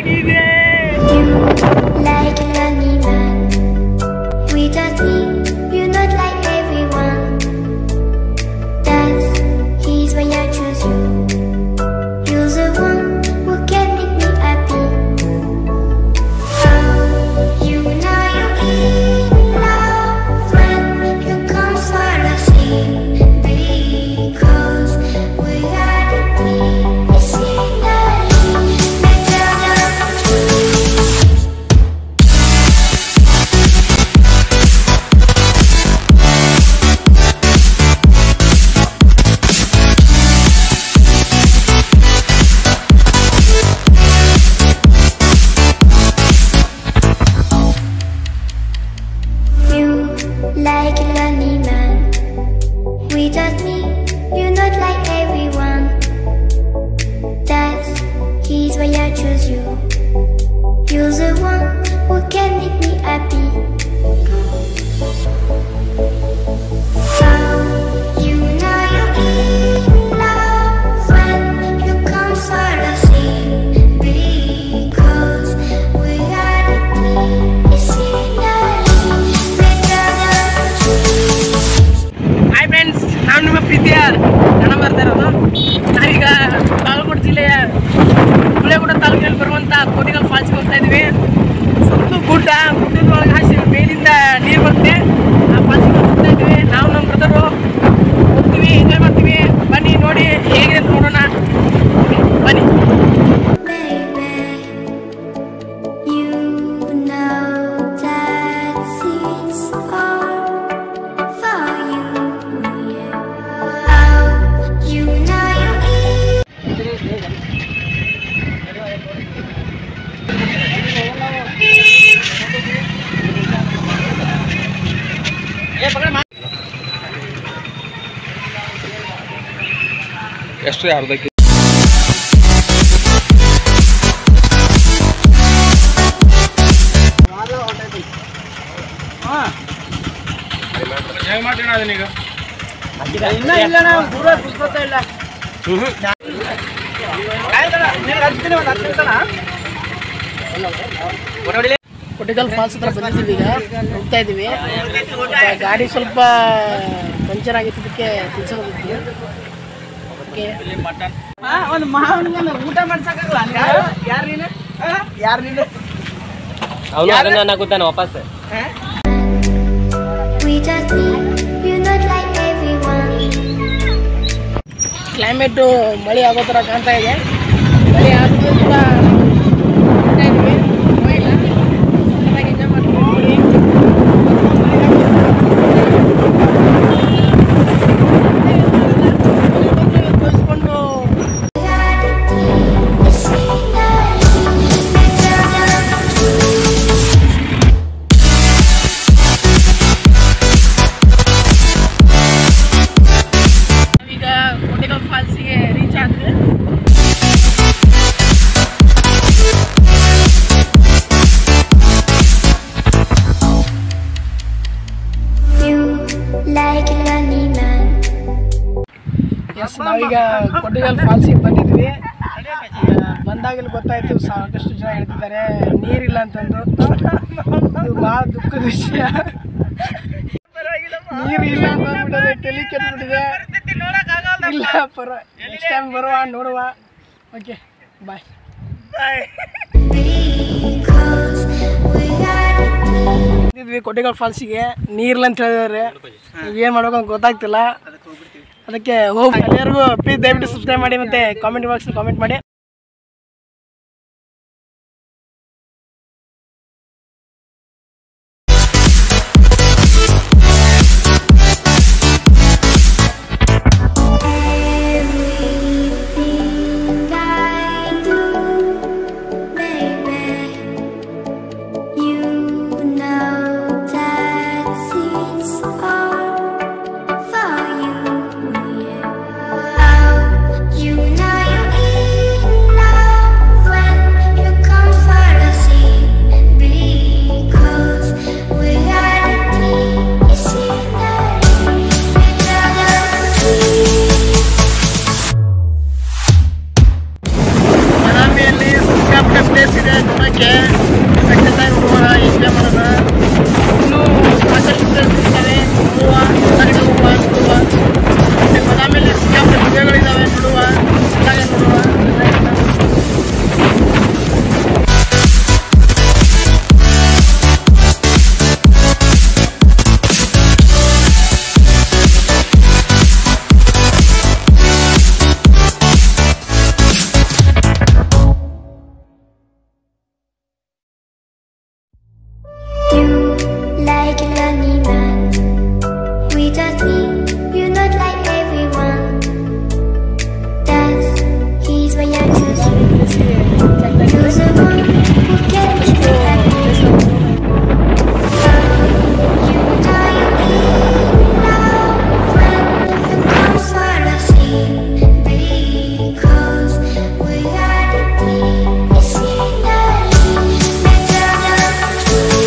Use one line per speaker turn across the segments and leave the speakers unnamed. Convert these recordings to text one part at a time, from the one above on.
ಬಂದಿದೆ
You like an animal. Without me, you're not like everyone. That's he's why I choose you. You're the one who can make me happy. Oh, you know you're in love when you come for the sea. Because we are the team. It's in the better than true. You like an animal. Without me, you're not like everyone. That's he's why I choose you. You're the one who can make me happy. Oh, you know you're in love when you come for the sea. Because we are the team. It's in the better than true.
Hi friends ನಾನು ನಿಮ್ಮ ಪ್ರೀತಿಯ ಹಣ ಬರ್ತಾ ಇರೋದು ನಾವೀಗ ಬಾಗಲಕೋಟೆ ಜಿಲ್ಲೆಯ ಗುಳೇಗುಡ ತಾಲೂಕಿನಲ್ಲಿ ಬರುವಂಥ ಕೋಟಿಗಲ್ ಫಾಲ್ಸ್ಗೆ ಹೋಗ್ತಾ ಇದ್ದೀವಿ ಸುತ್ತಲೂ ಗುಡ್ಡ ಗುಡ್ಡದ ಒಳಗೆ ಹಾಸಿ ಮೇಲಿಂದ ನೀರು ಬರುತ್ತೆ ಆ ಫಾಲ್ಸ್ಗೆ ಹೋಗ್ತಾ ಇದ್ದೀವಿ ನಾವು ನಮ್ಮ ಬ್ರದರು ಹೋಗ್ತೀವಿ ಎಂಜಾಯ್ ಮಾಡ್ತೀವಿ ಬನ್ನಿ ನೋಡಿ ಹೇಗಿದೆ ಅಂತ ನೋಡೋಣ ಬನ್ನಿ
Baby, you know that it's all for you. Yeah. Oh, you know you eat.
ಎಷ್ಟು ಅರ್ಧಕ್ಕೆ ಹೆಂಗ್ ಮಾಡ್ತೀವಿ ಅದನ್ನೀಗ
ಇನ್ನ ಇಲ್ಲ ನಾವು ದೂರ ಕುತ್ಕೋತಾ ಇಲ್ಲ ಕೊಟ್ಟಿಗಲ್ ಫಾಲ್ಸ್ ಹತ್ರ ಬಂದಿದ್ದೀವಿ ಈಗ ಹೋಗ್ತಾ ಇದ್ದೀವಿ ಸ್ವಲ್ಪ ಗಾಡಿ ಸ್ವಲ್ಪ ಪಂಚರ್ ಆಗಿದ್ದಕ್ಕೆ ತಿಳ್ಸೋದಿದ್ವಿ ಓಕೆ ಒಂದು ಮಾವನಿಗೆ ಊಟ ಮಾಡ್ಸಕ್ಕಾಗಲ್ಲ ಯಾರು ನೀನು ಯಾರು ನೀನು
ಅವನು ಅದನ್ನ ಅನ್ನಕೂತಾನೆ ವಾಪಸ್
Without me, you're not like everyone.
Climate ಮಳೆ ಆಗೋ ಥರ ಕಾಣ್ತಾ ಇದೆ ಮಳೆ ಆದ್ರೂ ಕೂಡ ಹೋಗ್ತಾ ಇದ್ವಿ ಹೋಗಿಲ್ಲ ಚೆನ್ನಾಗಿ ಎಂಜಾಯ್ ಮಾಡ್ತೀವಿ ನೋಡಿ ತೋರಿಸ್ಕೊಂಡು
We are the team. It's in the better than true.
ನಾವೀಗ ಕೊಟ್ಟಿಗಲ್ ಫಾಲ್ಸಿಗೆ ರೀಚ್ ಆದ್ವಿ
You like an animal.
Yes ನಾವೀಗ ಕೊಟ್ಟಿಗಲ್ ಫಾಲ್ಸಿಗೆ ಬಂದಿದ್ವಿ ಈಗ ಬಂದಾಗಲೂ ಗೊತ್ತಾಯ್ತು ಸಾಕಷ್ಟು ಜನ ಹೇಳ್ತಿದ್ದಾರೆ ನೀರಿಲ್ಲ ಅಂತಂದು ಇದು ಭಾಳ ದುಃಖದ ವಿಷಯ ನೀರು ಇಲ್ಲ ಅಂತ ಅಂದ್ಬಿಟ್ಟಿದೆ ತಲೆ ಕೆಟ್ಬಿಟ್ಟಿದೆ ಇಲ್ಲ ಪರ ನೆಕ್ಸ್ಟ್ ಟೈಮ್ ಬರುವ ನೋಡುವ okay bye
Because we are the team.
ಬಂದಿದ್ವಿ ಕೊಟ್ಟಿಗಲ್ ಫಾಲ್ಸಿಗೆ ನೀರಿಲ್ಲ ಅಂತ ಹೇಳಿದಾರೆ ಏನು ಮಾಡ್ಬೇಕು ಅಂತ ಗೊತ್ತಾಗ್ತಿಲ್ಲ ಅದಕ್ಕೆ ಹೋಗಿ ಎಲ್ಲರಿಗೂ ಪ್ಲೀಸ್ ದಯವಿಟ್ಟು ಸಬ್ಸ್ಕ್ರೈಬ್ ಮಾಡಿ ಮತ್ತೆ ಕಾಮೆಂಟ್ ಬಾಕ್ಸ್ ಕಾಮೆಂಟ್ ಮಾಡಿ
Everything I do, baby, you know that it's all for you. Yeah. Oh, you know you
place ಇದೆ ನೋಡೋಕ್ಕೆ ಬೆಟ್ಟದ ನೋಡುವ ಎಂಜಾಯ್ ಮಾಡೋಣ ಇನ್ನೂ ಸಾಕಷ್ಟು ಪ್ಲೇಸ್ ಇರ್ತವೆ ನೋಡುವ ಹೊರಗಡೆ ಹೋಗುವ ನೋಡುವ ಮತ್ತೆ ಬದಾಮಿಯಲ್ಲಿ ಸಿಕ್ಕಾಪಟ್ಟೆ ಗುಹೆಗಳಿದ್ದಾವೆ ನೋಡುವ ಚೆನ್ನಾಗಿ ನೋಡುವ
You like a lonely man without me. You're not like everyone. That's he's why I choose you. You're the one who can make me happy. You know you in love when you come for the sea because we are the deep. It's in the better than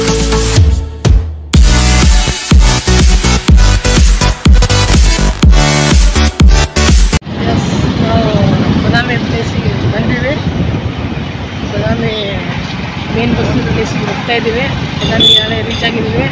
yes ನಾವು ಬದಾಮಿ ಪ್ಲೇಸಿಗೆ ಬಂದಿವಿ Badami main bus ಪ್ಲೇಸಿಗೆ ಹೋಗ್ತಾ ಇದ್ದೀವಿ ಬದಾಮಿ ಈಗಾಗಲೇ reach ಆಗಿದ್ದೀವಿ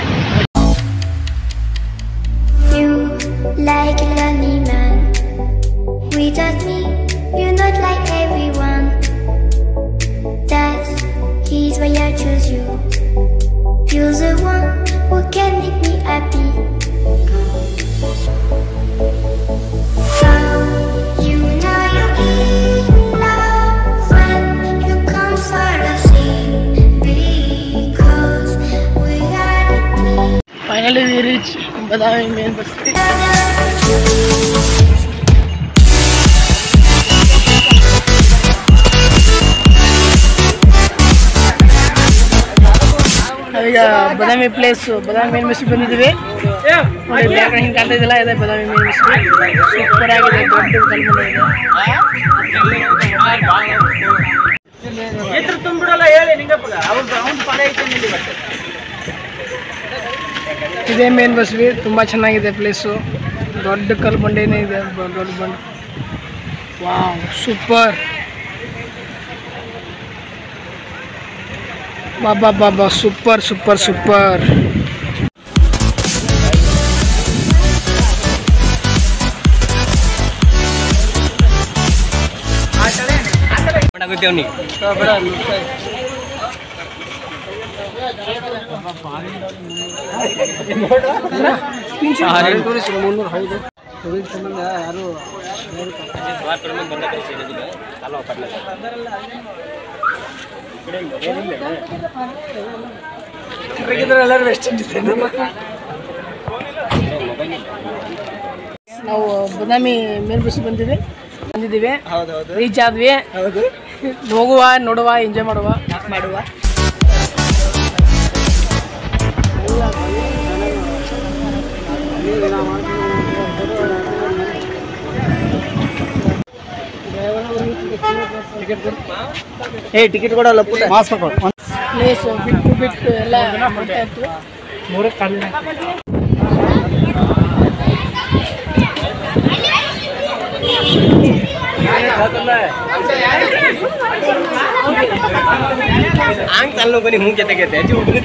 You like a lonely man without me. You're not like everyone. That's he's why I choose you. You're the one who can make me happy. How you know you're in love when you come for the sea because we are the deep.
Finally we reach Badami main bus ನಾವೀಗ Badami place Badami main bus ಬಂದಿದ್ದೀವಿ ನೋಡಿ bag ಹಿಂಗೆ ಕಾಣ್ತಾ ಇದೆಯಲ್ಲ ಇದೆ Badami main bus super ಆಗಿದೆ ದೊಡ್ಡ ಕಲ್ಮನೆ ಇದೆ ಇದೇ ಮೇನ್ ಬಸ್ ಬಿ ತುಂಬ ಚೆನ್ನಾಗಿದೆ ಪ್ಲೇಸು ದೊಡ್ಡ ಕಲ್ಲು ಬಂಡೆನೇ ಇದೆ ಬ- ದೊಡ್ಡ ಬಂಡೆ ವಾವ್ ಸೂಪರ್ ಬಾಬಾ ಬಾಬಾ ಸೂಪರ್ ಸೂಪರ್ ಸೂಪರ್
ಮಾಡಾಗುತ್ತೆ ಅವ್ನಿಗೆ
ನಾವು ಬದಾಮಿ ಮೇಲ್ ಬಸ್ ಬಂದಿವಿ ಬಂದಿದ್ದೀವಿ ರೀಚ್ ಆದ್ವಿ ಹೋಗುವ ನೋಡುವ ಎಂಜಾಯ್ ಮಾಡುವ ಮಾಡುವ
ಏ ಟಿಕೆಟ್ ಕೊಡಲ್ಲ
ಪ್ಲೇಸ್ ಬಿಟ್ಟು ಬಿಟ್ಟು ಎಲ್ಲ ಮಾಡ್ತಾ ಇತ್ತು
ಹಂಗೆ ತಲ್ಲ ಬನ್ನಿ ಹ್ಞೂ ಕೆತ್ತಾಗೈತೆ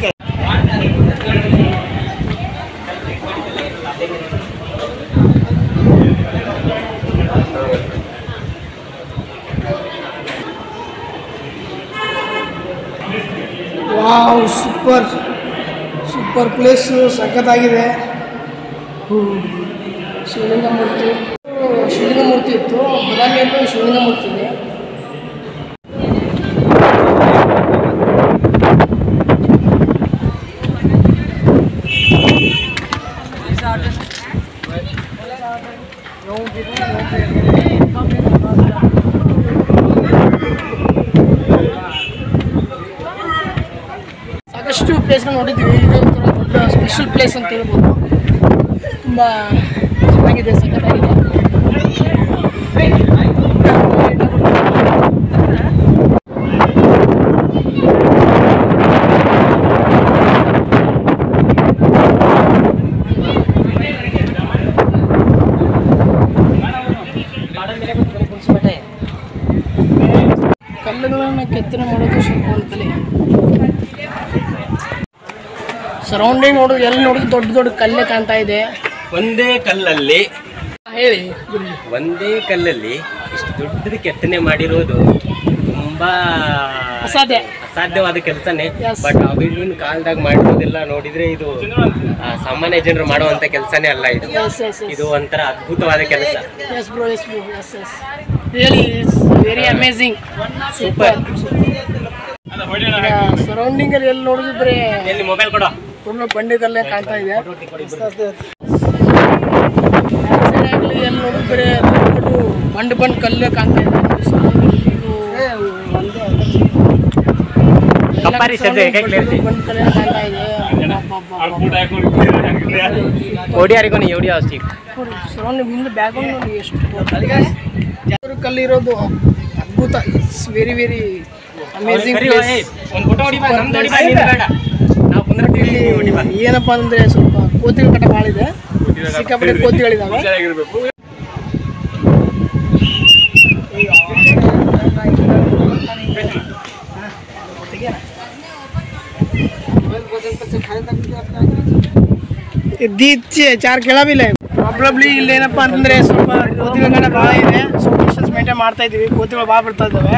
ವಾವ್ ಸೂಪರ್ ಸೂಪರ್ ಪ್ಲೇಸು ಸಖತ್ತಾಗಿದೆ ಹ್ಮ್. ಶಿವಲಿಂಗ ಮೂರ್ತಿ ಹ್ಮ್, ಶಿವಲಿಂಗ ಮೂರ್ತಿ ಇತ್ತು ಬದಾಮಿಯಲ್ಲೂ ಶಿವಲಿಂಗ ಮೂರ್ತಿ ಇದೆ ಸಾಕಷ್ಟು ಪ್ಲೇಸ್ನ ನೋಡಿದ್ವಿ ಇದು ಒಂಥರ ದೊಡ್ಡ ಸ್ಪೆಷಲ್ ಪ್ಲೇಸ್ ಅಂತ ಹೇಳ್ಬೋದು ತುಂಬ ಚೆನ್ನಾಗಿದೆ ಸಖತ್ತಾಗಿದೆ ಕಲ್ಲುಗಳನ್ನು ಕೆತ್ತನೆ ಮಾಡೋದು ಇದು ಸ್ವಲ್ಪ ಒಂದು ಕಲೆ ಸರೌಂಡಿಂಗ್ ನೋಡಿದ್ರೆ ಎಲ್ಲಿ ನೋಡಿದ್ರು ದೊಡ್ಡ ದೊಡ್ಡ ಕಲ್ಲೇ ಕಾಣ್ತಾ ಇದೆ
ಒಂದೇ ಕಲ್ಲಲ್ಲಿ
ಹೇಳಿ ಗುರುಜಿ
ಒಂದೇ ಕಲ್ಲಲ್ಲಿ ಇಷ್ಟು ದೊಡ್ಡದು ಕೆತ್ತನೆ ಮಾಡಿರೋದು ತುಂಬಾ
ಅಸಾಧ್ಯ
ಅಸಾಧ್ಯವಾದ ಕೆಲಸನೇ
Yes.
ಬಟ್ ಅವಾಗಿನ ಕಾಲದಾಗ ಮಾಡಿರೋದೆಲ್ಲ ನೋಡಿದ್ರೆ ಇದು ಆ, ಸಾಮಾನ್ಯ ಜನರು ಮಾಡುವಂತ ಕೆಲಸನೇ ಅಲ್ಲ ಇದು
ಎಸ್ ಎಸ್ ಎಸ್
ಇದು ಒಂಥರ ಅದ್ಭುತವಾದ ಕೆಲಸ
yes bro yes bro yes yes really it's very amazing
super
surrounding ಅಲ್ಲಿ ಎಲ್ಲಿ ನೋಡಿದ್ರೆ
ಎಲ್ಲಿ ಮೊಬೈಲ್ ಕೊಡೋ
ಫುಲ್ ಬಂಡೆಗಲ್ಲೇ ಕಾಣ್ತಾ ಇದೆ Side ಆಗ್ಲಿ ಎಲ್ಲಿ ನೋಡಿದ್ರೆ ದೊಡ್ಡ ಬಂಡ್ ಬಂಡ್ ಕಲ್ಲೇ ಕಾಣ್ತಾ ಇದೆ
ಕಪ್ಪಾರಿ ಸದ್ಯ ಹೇಗೆ
ಬಂಡ್ ಕಲ್ಲೇ ಕಾಣ್ತಾ ಇದೆ
ಓಡಿಯಾರಿಗೋನಿ ಎವಡಿ ಅವಶ್ಯ
ಸರೌಂಡಿಂಗ್ ಹಿಂದೆ ಬ್ಯಾಕ್ಗ್ರೌಂಡ್ ನೋಡಿ ಎಷ್ಟು ಕಲ್ಲಿರೋದು ಅದ್ಭುತ it's very very amazing place
ಒಂದು ಫೋಟೋ ಹೊಡಿ ಬಾ ನಮ್ದು ಹೊಡಿ ಬಾ ನಿಂದು ಬೇಡ ನಾವು ಕುಂದ್ರತೀವಿ
ಇಲ್ಲಿ
ನೀವು ಹೊಡಿ ಬಾ
ಏನಪ್ಪಾ ಅಂದ್ರೆ ಸ್ವಲ್ಪ ಕೋತಿಗಳ ಕಟ ಭಾಳ ಇದೆ ಸಿಕ್ಕಾಪಟ್ಟೆ ಕೋತಿಗಳಿದಾವೆ ದೀಚೆ ಚಾರ್ ಕೆಳ ಬಿ ಪ್ರಾಬ್ಲಮ್ಲಿ ಇಲ್ಲಿ ಏನಪ್ಪಾ ಅಂತಂದ್ರೆ ಸ್ವಲ್ಪ ಕೋತಿಗಳ ಕಡೆ ಭಾಳ ಇದೆ ಸ್ವಲ್ಪ ಡಿಸ್ಟೆನ್ಸ್ ಮೇಂಟೈನ್ ಮಾಡ್ತಾ ಇದೀವಿ ಕೋತಿಗಳು ಭಾಳ ಬರ್ತಾ ಇದ್ದಾವೆ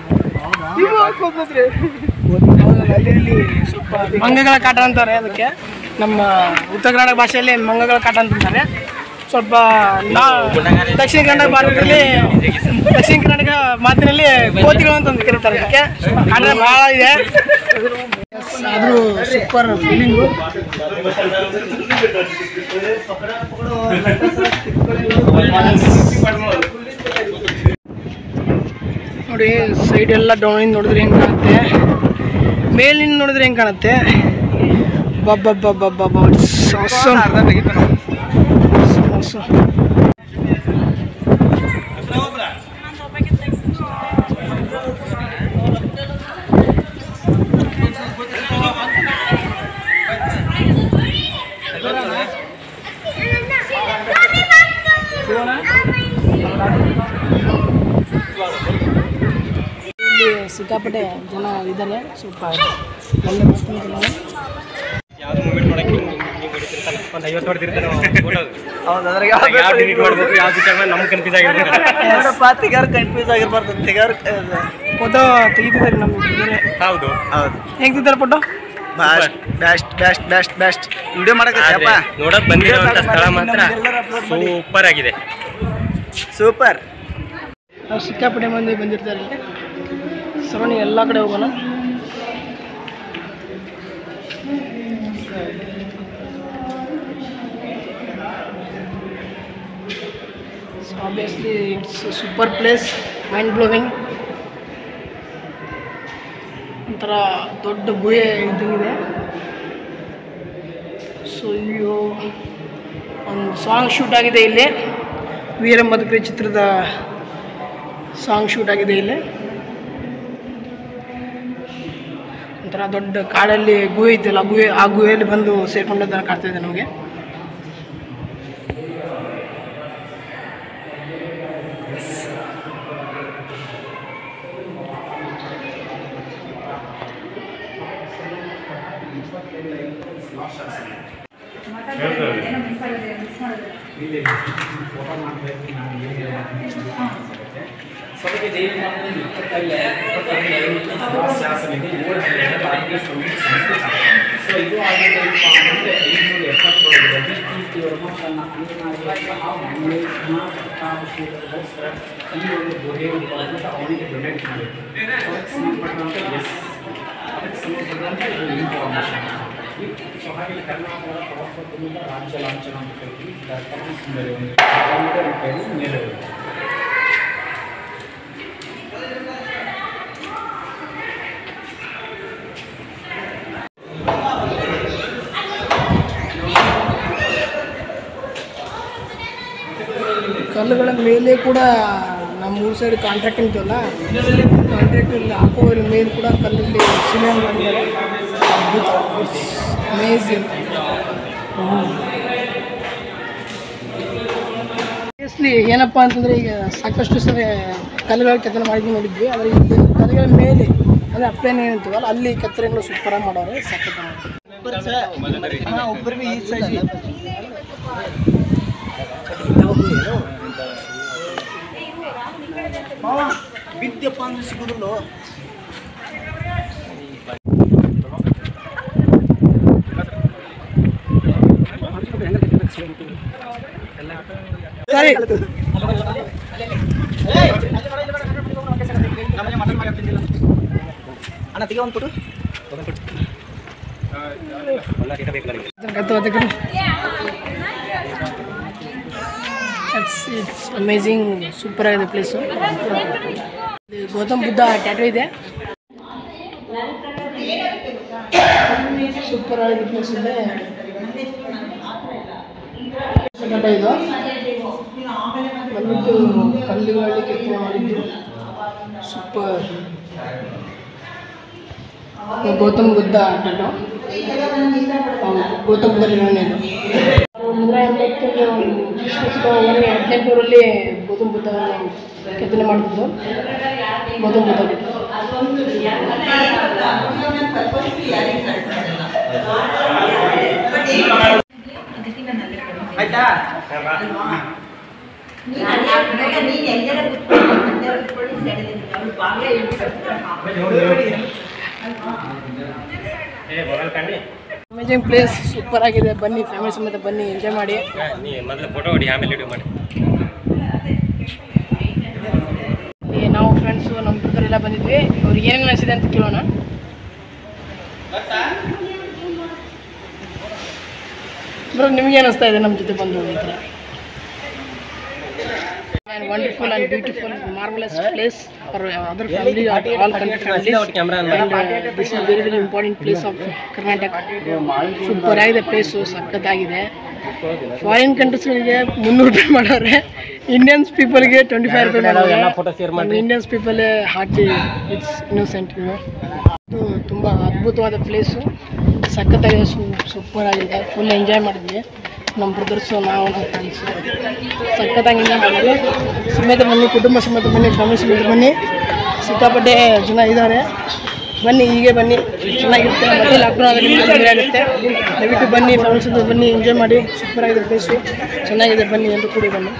ಹೌದಲ್ಲ, ಅಲ್ಲಿ ಇಲ್ಲಿ ಸ್ವಲ್ಪ ಮಂಗಗಳ ಕಾಟ ಅಂತಾರೆ ಅದಕ್ಕೆ ನಮ್ಮ ಉತ್ತರ ಕನ್ನಡ ಭಾಷೆಯಲ್ಲಿ ಮಂಗಗಳ ಕಾಟ ಅಂತಾರೆ ಸ್ವಲ್ಪ ನಾ ದಕ್ಷಿಣ ಕನ್ನಡ ಭಾರತದಲ್ಲಿ ದಕ್ಷಿಣ ಕರ್ನಾಟಕ ಮಾತಿನಲ್ಲಿ ಕೋತಿಗಳು ಅಂತ ಒಂದು ಕರೀತಾರೆ ಅದಕ್ಕೆ ಕಾಟ ಭಾಳ ಇದೆ ಆದರೂ ಸೂಪರ್ ಫೀಲಿಂಗು ನೋಡಿ ಸೈಡ್ ಎಲ್ಲ ಡೌನಿಂದ ನೋಡಿದ್ರೆ ಹೆಂಗೆ ಕಾಣುತ್ತೆ ಮೇಲಿಂದ ನೋಡಿದ್ರೆ ಹೆಂಗೆ ಕಾಣುತ್ತೆ ಬಬ್ಬಬ್ಬಬ್ಬಬ್ಬ ಇಲ್ಲಿ ಸಿಕ್ಕಾಪಟ್ಟೆ ಜನ ಇದ್ದಾರೆ ಸ್ವಲ್ಪ ಒಳ್ಳೆ ಬರ್ತೀನಿ ಜನ.
ಯಾವ್ದು ಮೂಮೆಂಟ್ ಮಾಡಕ್ಕೆ ಒಂದು ಐವತ್ತು ಹೊಡೆದಿರ್ತಾನೆ ಯಾವ್ದು ಡಿಲೀಟ್ ಮಾಡ್ಬೇಕು ಯಾವ್ದು ವಿಚಾರ ನಮ್ಗೆ ಕನ್ಫ್ಯೂಸ್ ಆಗಿರ್ತಾರೆ
ಕನ್ಫ್ಯೂಸ್ ಆಗಿರ್ಬಾರ್ದು ತೆಗಾರ್
ಫೋಟೋ ತೆಗಿತಿದ್ದಾರೆ ನಮ್ಮ ಇದ್ದಾರೆ
ಹೌದು
ಹೌದು
ಹೆಂಗಿದ್ದಾರೆ photo
best best best best best video ಮಾಡಕತ್ತಪ್ಪ
ಆದ್ರೆ ನೋಡಕ್ ಬಂದಿರುವಂತ ಸ್ಥಳ ಮಾತ್ರ ಸೂಪರ್ ಆಗಿದೆ
ಸೂಪರ್
ನಾವು ಸಿಕ್ಕಾಪಟ್ಟೆ ಮಂದಿ ಬಂದಿರ್ತಾರೆ ಇಲ್ಲಿ ಸರೌಂಡಿಂಗ್ ಎಲ್ಲ ಕಡೆ ಹೋಗೋಣ so obviously it's super place mind blowing ಒಂಥರ ದೊಡ್ಡ ಗುಹೆ ಇದ್ದಂಗಿದೆ ಸೊ ಇವು ಒಂದು ಸಾಂಗ್ ಶೂಟ್ ಆಗಿದೆ ಇಲ್ಲಿ ವೀರ ಮದಕರಿ ಚಿತ್ರದ ಸಾಂಗ್ ಶೂಟ್ ಆಗಿದೆ ಇಲ್ಲಿ ಒಂಥರ ದೊಡ್ಡ ಕಾಡಲ್ಲಿ ಗುಹೆ ಇದೆಯಲ್ಲ ಗುಹೆ ಆ ಗುಹೆಯಲ್ಲಿ ಬಂದು ಸೇರ್ಕೊಂಡಿದ್ದ ಕಾಡ್ತಾ ಇದೆ ನಮಗೆ ಕಲ್ಲುಗಳ ಮೇಲೆ ಕೂಡ ನಮ್ಮ ಊರ ಸೈಡ್ ಕಾಂಟ್ರಾಕ್ಟ್ ಅಂತೀವಲ್ಲ ಕಾಂಟ್ರಾಕ್ಟ್ ಇಲ್ಲಿ ಹಾಕೋ ಮೇಲೆ ಕೂಡ ಕಲ್ಲಲ್ಲಿ ಶಿಲೆ ಮಾಡಿದ್ದಾರೆ ಅದ್ಭುತ ಅಮೇಝಿಂಗ್ ಆಬ್ವಿಯಸ್ಲಿ ಏನಪ್ಪ ಅಂತಂದರೆ ಈಗ ಸಾಕಷ್ಟು ಸರಿ ಕಲ್ಲುಗಳ ಕೆತ್ತನೆ ಮಾಡಿದ್ವಿ ನೋಡಿದ್ವಿ ಆದರೆ ಇಲ್ಲಿ ಕಲ್ಲುಗಳ ಮೇಲೆ ಅಂದರೆ ಅಪ್ಪೇನು ಏನಂತೀವಲ್ಲ ಅಲ್ಲಿ ಕೆತ್ತನೆಗಳು ಸೂಪರಾಗಿ ಮಾಡೋರೆ ಸಖತ್
ಒಬ್ಬರಿಗೆ ಈ ಸೈಜ್ ಮಾವ ಬಿದ್ದಪ್ಪ ಅಂದ್ರೆ ಸಿಗುದಿಲ್ಲ
ಸರಿ
ಅಣ್ಣ ತೆಗೆ ಒಂದು ಕೊಡು
ಇಟ್ಸ್ ಇಟ್ಸ್ ಅಮೇಝಿಂಗ್ ಸೂಪರ್ ಆಗಿದೆ ಪ್ಲೇಸು ಗೌತಮ್ ಬುದ್ಧ ಟ್ಯಾಟೋ ಇದೆ ಸೂಪರ್ ಆಗಿದೆ ಪ್ಲೇಸ್ ಇದೆ ಟ್ಯಾಟೋ ಇದು ಬಂದ್ಬಿಟ್ಟು ಕಲ್ಲುಗಳಲ್ಲಿ ಕೆತ್ತನೆ ಮಾಡಿದ್ದು ಸೂಪರ್ ಗೌತಮ್ ಬುದ್ಧ ಟ್ಯಾಟೋ ಹೌದು ಗೌತಮ್ ಬುದ್ಧ ನಿರ್ವಹಣೆ ಇದು ನೂರ ಎಂಬತ್ತು ಒಂದನೇ ಹದಿನೆಂಟುನೂರಲ್ಲಿ ಗೌತಮ್ ಬುದ್ಧ ಕೆತ್ತನೆ ಮಾಡಿದ್ದು ಗೌತಮ್ ಬುದ್ಧ ಬಿಟ್ಟು
ಆಯ್ತಾ
ಅಮೇಜಿಂಗ್ ಪ್ಲೇಸ್ ಸೂಪರ್ ಆಗಿದೆ ಬನ್ನಿ ಫ್ಯಾಮಿಲಿ ಸಮೇತ ಬನ್ನಿ ಎಂಜಾಯ್ ಮಾಡಿ
ನೀ ಮೊದಲು ಫೋಟೋ ಹೊಡಿ ಆಮೇಲೆ ವಿಡಿಯೋ ಮಾಡಿ
ಇಲ್ಲಿ ನಾವು ಫ್ರೆಂಡ್ಸು ನಮ್ಮ ಬ್ರದರ್ ಎಲ್ಲ ಬಂದಿದ್ವಿ ಅವ್ರಿಗೆ ಏನೇನು ಅನಿಸಿದೆ ಅಂತ ಕೇಳೋಣ ಬ್ರೋ ನಿಮ್ಗೆ ಅನಿಸ್ತಾ ಇದೆ ನಮ್ಮ ಜೊತೆ ಬಂದು ಈ ಥರ and wonderful and beautiful marvellous place for other family all country families
camera
and this is very very important place of Karnataka super ಆಗಿದೆ ಪ್ಲೇಸು ಸಖತ್ತಾಗಿದೆ ಫಾರಿನ್ ಕಂಟ್ರೀಸ್ಗಳಿಗೆ ಮುನ್ನೂರು ರೂಪಾಯಿ ಮಾಡೋರೆ ಇಂಡಿಯನ್ಸ್ ಪೀಪಲ್ಗೆ ಟ್ವೆಂಟಿ ಫೈವ್ ರೂಪಾಯಿ ಮಾಡೋರೆ
ಎಲ್ಲ ಫೋಟೋ ಶೇರ್ ಮಾಡಿ
Indians people hearty it's innocent ಇದು ತುಂಬ ಅದ್ಭುತವಾದ ಪ್ಲೇಸು ಸಖತ್ತಾಗಿದೆ ಸೂಪರ್ ಆಗಿದೆ ಫುಲ್ ಎಂಜಾಯ್ ಮಾಡಿದ್ವಿ ನಮ್ಮ ಬ್ರದರ್ಸು ನಾವು ನಮ್ಮ ಫ್ರೆಂಡ್ಸು ಸಖತ್ತಾಗಿ ಎಂಜಾಯ್ ಮಾಡಿದ್ವಿ ಸಮೇತ ಬನ್ನಿ ಕುಟುಂಬ ಸಮೇತ ಬನ್ನಿ ಫ್ಯಾಮಿಲಿ ಸಮೇತ ಬನ್ನಿ ಸಿಕ್ಕಾಪಟ್ಟೆ ಜನ ಇದ್ದಾರೆ ಬನ್ನಿ ಹೀಗೆ ಬನ್ನಿ ಚೆನ್ನಾಗಿರುತ್ತೆ ಮತ್ತೆ ಲಾಕ್ಡೌನ್ ಆದರೆ ನಿಮ್ಗೆ ತೊಂದರೆ ಆಗುತ್ತೆ ದಯವಿಟ್ಟು ಬನ್ನಿ ಫ್ಯಾಮಿಲಿ ಸಮೇತ ಬನ್ನಿ ಎಂಜಾಯ್ ಮಾಡಿ ಸೂಪರ್ ಆಗಿದೆ ಪ್ಲೇಸು ಚೆನ್ನಾಗಿದೆ ಬನ್ನಿ ಎಲ್ಲರೂ ಕೂಡಿ ಬನ್ನಿ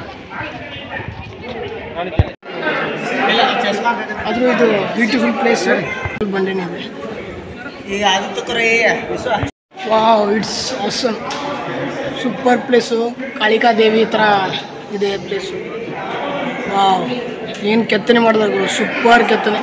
ಆದರೂ ಇದು ಬ್ಯೂಟಿಫುಲ್ ಪ್ಲೇಸ್ ಬಂಡೆನೇ ಇದೆ
ಈ ಆದಿತ್ಯ ಕರೆ ವಿಶ್ವ
wow it's awesome super place Kalika Devi ಥರ ಇದೆ ಪ್ಲೇಸು ವಾವ್ ಏನು ಕೆತ್ತನೆ ಮಾಡಿದ್ರು ಸೂಪರ್ ಕೆತ್ತನೆ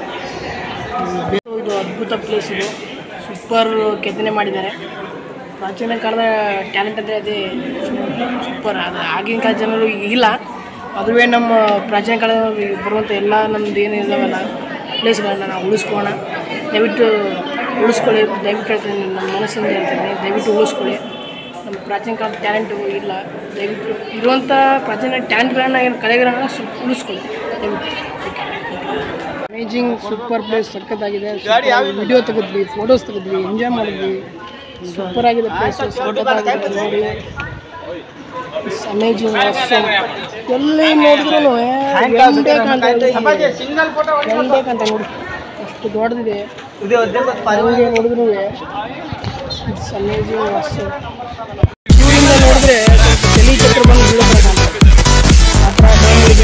ಇದು ಅದ್ಭುತ ಪ್ಲೇಸ್ ಇದು ಸೂಪರ್ ಕೆತ್ತನೆ ಮಾಡಿದ್ದಾರೆ ಪ್ರಾಚೀನ ಕಾಲದ ಟ್ಯಾಲೆಂಟ್ ಅಂದರೆ ಅದೇ ಸೂಪರ್ ಅದು ಆಗಿನ ಕಾಲದ ಜನರು ಈಗಿಲ್ಲ ಅದುವೇ ನಮ್ಮ ಪ್ರಾಚೀನ ಕಾಲದ ಬರುವಂಥ ಎಲ್ಲ ನಮ್ದು ಏನು ಇದಾವಲ್ಲ ಪ್ಲೇಸ್ಗಳನ್ನ ನಾವು ಉಳಿಸ್ಕೋಣ ದಯವಿಟ್ಟು ಉಳಿಸ್ಕೊಳ್ಳಿ ದಯವಿಟ್ಟು ಹೇಳ್ತೀನಿ ನಮ್ಮ ಮನಸ್ಸಿಂದ ಹೇಳ್ತೀನಿ ದಯವಿಟ್ಟು ಉಳಿಸ್ಕೊಳ್ಳಿ ನಮ್ಮ ಪ್ರಾಚೀನ ಕಾಲದ ಟ್ಯಾಲೆಂಟು ಇಲ್ಲ ದಯವಿಟ್ಟು ಇರುವಂಥ ಪ್ರಾಚೀನ ಟ್ಯಾಲೆಂಟ್ಗಳನ್ನ ಏನು ಕಲೆಗಳನ್ನ ಸ್ವಲ್ಪ ಉಳಿಸ್ಕೊಳ್ಳಿ ದಯವಿಟ್ಟು ಅಮೇಜಿಂಗ್ ಸೂಪರ್ ಪ್ಲೇಸ್ ಸಖತ್ತಾಗಿದೆ ವಿಡಿಯೋ ತೆಗೆದ್ವಿ ಫೋಟೋಸ್ ತೆಗೆದ್ವಿ ಎಂಜಾಯ್ ಮಾಡಿದ್ವಿ ಸೂಪರ್ ಆಗಿದೆ ಪ್ಲೇಸ್ ಸಖತ್ತಾಗಿದೆ ನೋಡಿ ಅಮೇಜಿಂಗ್ ಎಲ್ಲಿ ನೋಡಿದ್ರು ಎಂಡೇ ಕಾಣ್ತಾ ಇದೆ ಎಂಡೇ ಕಾಣ್ತಾ ನೋಡಿ ಅಷ್ಟು ದೊಡ್ಡದಿದೆ
ಇದು ಹದಿನೈದು
ಹಂಗೆ ನೋಡಿದ್ರು ಇಟ್ಸ್ ಅಮೇಜಿಂಗ್ ಅಷ್ಟು ದೂರಿಂದ ನೋಡಿದ್ರೆ ಸ್ವಲ್ಪ ತಲೆ ಚಕ್ರ ಬಂದು ಬೀಳೋದು ಆ ಥರ ಟೈಮಿಗೆ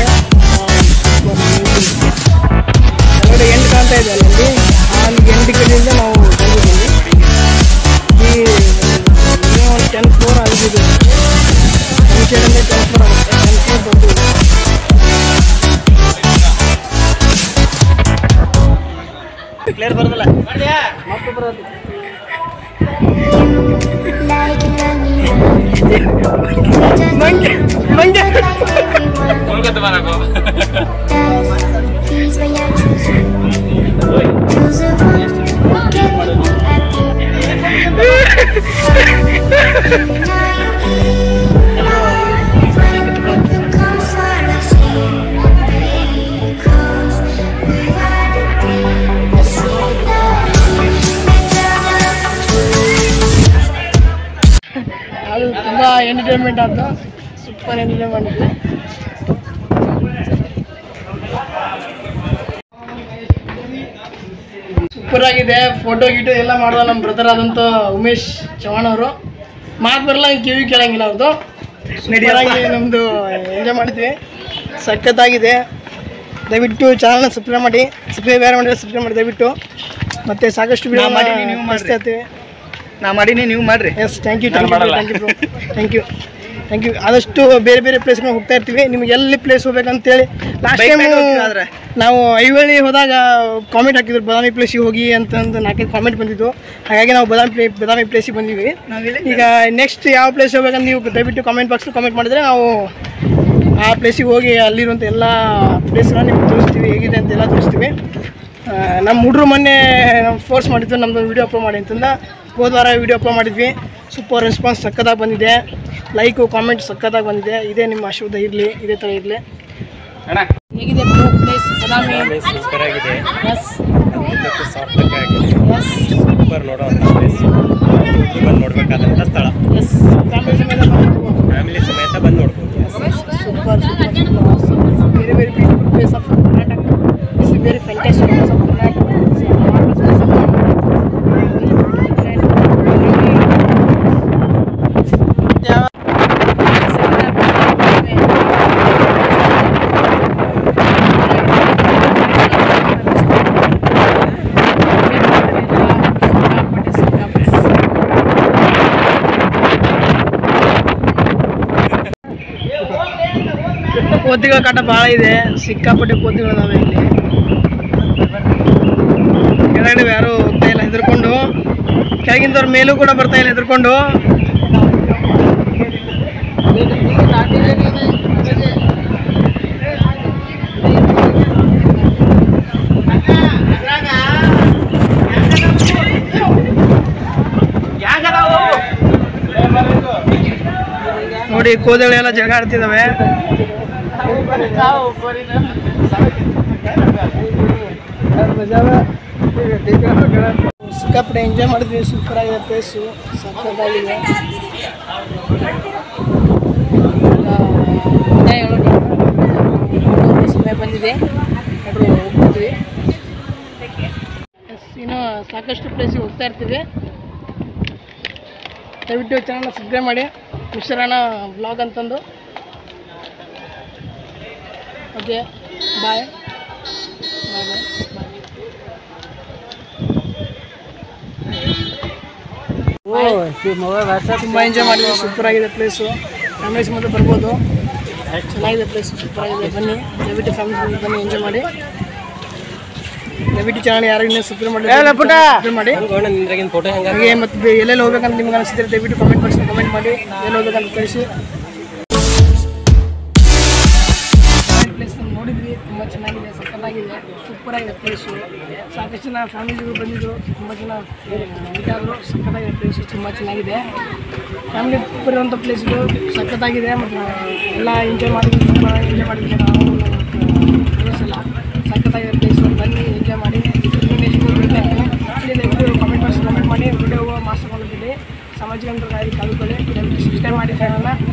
ಕೆಳಗಡೆ ಎಂಟು ಕಾಣ್ತಾ ಇದೆ ಅಲ್ಲಿ ಆ ಎಂಟು ಕಡೆಯಿಂದ ನಾವು ಬಂದಿದ್ದೀವಿ ಈ ಇನ್ನೂ ಒಂದು ಟೆನ್ ಫ್ಲೋರ್ ಆಗಿದೆ ಒಂದು ಸೈಡಲ್ಲಿ ಟೆನ್ ಫ್ಲೋರ್ ಆಗುತ್ತೆ ಟೆನ್ ಫ್ಲೋರ್ ದೊಡ್ಡದು
ಕ್ಲಿಯರ್ ಬರೋದಿಲ್ಲ
ಮತ್ತೆ ಬರೋದು
Like it when you want. We just
Mandya Mandya
like everyone.
Kolkata ಬರಕೋ
That's he's when you choose you. Choose the one who can make you happy. Now you keep my friend who comes for the same. Because we are the dream. The same love.
ಅದು ತುಂಬ entertainment ಆಯ್ತು super enjoy ಮಾಡಿದ್ವಿ super ಆಗಿದೆ photo ಗೀಟೋ ಎಲ್ಲ ಮಾಡೋದು ನಮ್ಮ brother ಆದಂಥ ಉಮೇಶ್ ಚವ್ಹಾಣ್ ಅವರು ಮಾತು ಬರಲ್ಲ ಕಿವಿ ಕೇಳಂಗಿಲ್ಲ ಅವ್ರದ್ದು ನಡಿಯಾಗಿ ನಮ್ಮದು ಎಂಜಾಯ್ ಮಾಡಿದ್ವಿ ಸಖತ್ತಾಗಿದೆ ದಯವಿಟ್ಟು ಚಾನಲ್ನ ಸಬ್ಸ್ಕ್ರೈಬ್ ಮಾಡಿ ಸಬ್ಸ್ಕ್ರೈಬ್ ಯಾರು ಮಾಡಿದ್ರೆ ಸಬ್ಸ್ಕ್ರೈಬ್ ಮಾಡಿ ದಯವಿಟ್ಟು ಮತ್ತೆ ಸಾಕಷ್ಟು ವಿಡಿಯೋ
ನಾ ಮಾಡೀನಿ, ನೀವು ಮಾಡ್ರಿ.
ಮಾಡ್ತೀವಿ
ನಾ ಮಾಡೀನಿ ನೀವು ಮಾಡ್ರಿ
yes thank you thank you thank you thank you thank you ಆದಷ್ಟು ಬೇರೆ ಬೇರೆ ಪ್ಲೇಸ್ಗಳು ಹೋಗ್ತಾ ಇರ್ತೀವಿ ನಿಮ್ಗೆ ಎಲ್ಲಿ ಪ್ಲೇಸ್ ಹೋಗ್ಬೇಕಂತೇಳಿ ಲಾಸ್ಟ್
Bike
ಟೈಮ್
ಮ್ಯಾಗ್ ಹೋಗ್ತೀವಿ ಆದ್ರೆ.
ನಾವು ಐವಳ್ಳಿ ಹೋದಾಗ ಕಾಮೆಂಟ್ ಹಾಕಿದ್ರು ಬದಾಮಿ ಪ್ಲೇಸಿಗೆ ಹೋಗಿ ಅಂತಂದು ನಾಲ್ಕೈದು ಕಾಮೆಂಟ್ ಬಂದಿದ್ದು ಹಾಗಾಗಿ ನಾವು ಬದಾಮಿ ಪ್ಲೇ ಬದಾಮಿ ಪ್ಲೇಸಿಗೆ ಬಂದಿವಿ ಈಗ ನೆಕ್ಸ್ಟ್ ಯಾವ ಪ್ಲೇಸ್ ಹೋಗ್ಬೇಕಂತ ನೀವು ದಯವಿಟ್ಟು ಕಾಮೆಂಟ್ ಬಾಕ್ಸ್ ಕಾಮೆಂಟ್ ಮಾಡಿದ್ರೆ ನಾವು ಆ ಪ್ಲೇಸಿಗೆ ಹೋಗಿ ಅಲ್ಲಿರುವಂಥ ಎಲ್ಲ ಪ್ಲೇಸ್ಗಳನ್ನ ನಿಮ್ಗೆ ತೋರಿಸ್ತೀವಿ ಹೇಗಿದೆ ಅಂತೆಲ್ಲ ತೋರಿಸ್ತೀವಿ ಆ, ನಮ್ಮ ಹುಡುಗರು ಮೊನ್ನೆ ಫೋರ್ಸ್ ಮಾಡಿದ್ದು ನಮ್ಮದು ವೀಡಿಯೋ ಅಪ್ಲೋಡ್ ಮಾಡಿ ಅಂತಂದ ಹೋದ ವಾರ ವೀಡಿಯೋ ಅಪ್ಲೋಡ್ ಮಾಡಿದ್ವಿ ಸೂಪರ್ ರೆಸ್ಪಾನ್ಸ್ ಸಕ್ಕತ್ತಾಗಿ ಬಂದಿದೆ ಲೈಕು ಕಾಮೆಂಟ್ ಸಕ್ಕತ್ತಾಗಿ ಬಂದಿದೆ ಇದೇ ನಿಮ್ಮ ಆಶೀರ್ವಾದ ಇರಲಿ ಇದೇ ಥರ ಇರಲಿ ಹೇಗಿದೆ ಪ್ಲೇಸ್ ಬದಾಮಿ
ಸೂಪರ್ ಆಗಿದೆ
ಎಸ್
ಸಾರ್ಥಕ ಆಗಿದೆ
ಎಸ್
ಸೂಪರ್ ನೋಡೋವಂಥ ಪ್ಲೇಸ್ ಬಂದು ನೋಡ್ಬೇಕಾದಂಥ ಸ್ಥಳ
ಎಸ್ ಫ್ಯಾಮಿಲಿ ಸಮೇತ ಬಂದಿರ್ಬೋದು.
ಫ್ಯಾಮಿಲಿ ಸಮೇತ ಬಂದು ನೋಡ್ಬೋದು
super, super, super awesome. It's a very, very beautiful place of Karnataka. It's a very fantastic place of Karnataka. It's a marvelous place of ಕೋತಿಗಳ ಕಾಟ ಭಾಳ ಇದೆ ಸಿಕ್ಕಾಪಟ್ಟೆ ಕೋತಿಗಳು ಇದಾವೆ ಇಲ್ಲಿ ಕೆಳಗಡೆ ಯಾರು ಹೋಗ್ತಾ ಇಲ್ಲ ಹೆದರ್ಕೊಂಡು ಕೆಳಗಿಂದವ್ರ ಮೇಲೂ ಕೂಡ ಬರ್ತಾ ಇಲ್ಲ ಹೆದರ್ಕೊಂಡು ನೋಡಿ ಕೋದಳೆಲ್ಲ ಜಗ ಆಡ್ತಿದ್ದಾವೆ ಸಿಕ್ಕಾಪಟ್ಟೆ ಎಂಜಾಯ್ ಮಾಡಿದ್ವಿ ಸೂಪರ್ ಆಗಿದೆ ಪ್ಲೇಸು ಸಕ್ಕತ್ತಾಗಿದೆ ವಿದಾಯ ಹೇಳೋಕೆ ಹೊರಡುವಂಥ ಸಮಯ ಬಂದಿದೆ ಎಲ್ಲರೂ ಹೋಗ್ತಿದ್ವಿ ಎಸ್ ಇನ್ನು ಸಾಕಷ್ಟು ಪ್ಲೇಸಿಗೆ ಹೋಗ್ತಾ ಇರ್ತೀವಿ ದಯವಿಟ್ಟು ಚಾನಲ್ನ ಸಬ್ಸ್ಕ್ರೈಬ್ ಮಾಡಿ ಮಿಶ್ರಣ ಬ್ಲಾಗ್ ಅಂತಂದು ಓಕೆ ಬಾಯ್ ಬಾಯ್ ಬಾಯ್ ತುಂಬ ಎಂಜಾಯ್ ಮಾಡಿದ್ವಿ ಸೂಪರ್ ಆಗಿದೆ ಪ್ಲೇಸು ಫ್ಯಾಮಿಲಿ ಸಮೇತ ಬರ್ಬೋದು ಚೆನ್ನಾಗಿದೆ ಪ್ಲೇಸ್ ಸೂಪರ್ ಆಗಿದೆ ಬನ್ನಿ ದಯವಿಟ್ಟು ಫ್ಯಾಮಿಲಿ ಬನ್ನಿ ಎಂಜಾಯ್ ಮಾಡಿ ದಯವಿಟ್ಟು ಚಾನಲ್ ಯಾರು ಇನ್ನೂ ಸಬ್ಸ್ಕ್ರೈಬ್ ಮಾಡಿ ಸಬ್ಸ್ಕ್ರೈಬ್ ಮಾಡಿ
ನಿಂದ್ರಾಗಿನ ಫೋಟೋ ಹೆಂಗ
ಹಾಗೆ ಮತ್ತು ಎಲ್ಲೆಲ್ಲಿ ಹೋಗ್ಬೇಕಂತ ನಿಮ್ಗೆ ಅನಿಸಿದ್ರೆ ದಯವಿಟ್ಟು ಕಮೆಂಟ್ ಬಾಕ್ಸ್ ಕಮೆಂಟ್ ಮಾಡಿ ಎಲ್ಲಿ ಹೋಗ್ಬೇಕಂತ ತಿಳಿಸಿ ಪ್ಲೇಸ್ ನೋಡಿದ್ವಿ ತುಂಬ ಚೆನ್ನಾಗಿದೆ ಸಕ್ಕತ್ತಾಗಿದೆ ಸೂಪರ್ ಆಗಿದೆ ಪ್ಲೇಸು ಸಾಕಷ್ಟು ಜನ ಫ್ಯಾಮಿಲಿಗಳು ಬಂದಿದ್ರು ತುಂಬ ಜನ ಇದಾದರು ಸಕ್ಕತ್ತಾಗಿದೆ ಪ್ಲೇಸು ತುಂಬ ಚೆನ್ನಾಗಿದೆ ಫ್ಯಾಮಿಲಿ ಬರುವಂಥ ಪ್ಲೇಸ್ಗಳು ಸಖತ್ತಾಗಿದೆ ಮತ್ತು ಎಲ್ಲ ಎಂಜಾಯ್ ಮಾಡಿದ್ವಿ ತುಂಬ ಎಂಜಾಯ್ ಮಾಡಿದ್ವಿ ನಾವು ಫ್ರೆಂಡ್ಸ್ ಎಲ್ಲ ಸಖತ್ತಾಗಿದೆ ಪ್ಲೇಸು ಬನ್ನಿ ಎಂಜಾಯ್ ಮಾಡಿ ಇನ್ನು ನೆಕ್ಸ್ಟ್ ಬಿಡ್ತಾ ಇರ್ತೀನಿ ಇಲ್ಲಿ ದಯವಿಟ್ಟು ಕಮೆಂಟ್ ಬಾಕ್ಸ್ ಕಮೆಂಟ್ ಮಾಡಿ ವಿಡಿಯೋ ಮಾಸ್ ತಗೊಂಡಿದ್ದೀನಿ ಸಾಮಾಜಿಕ ಅಂತರ ಕಾಯ್ದು ಕಾದುಕೊಳ್ಳಿ ದಯವಿಟ್ಟು ಸಬ್ಸ್ಕ್ರೈಬ್ ಮಾಡಿ ಚಾನಲ್ನ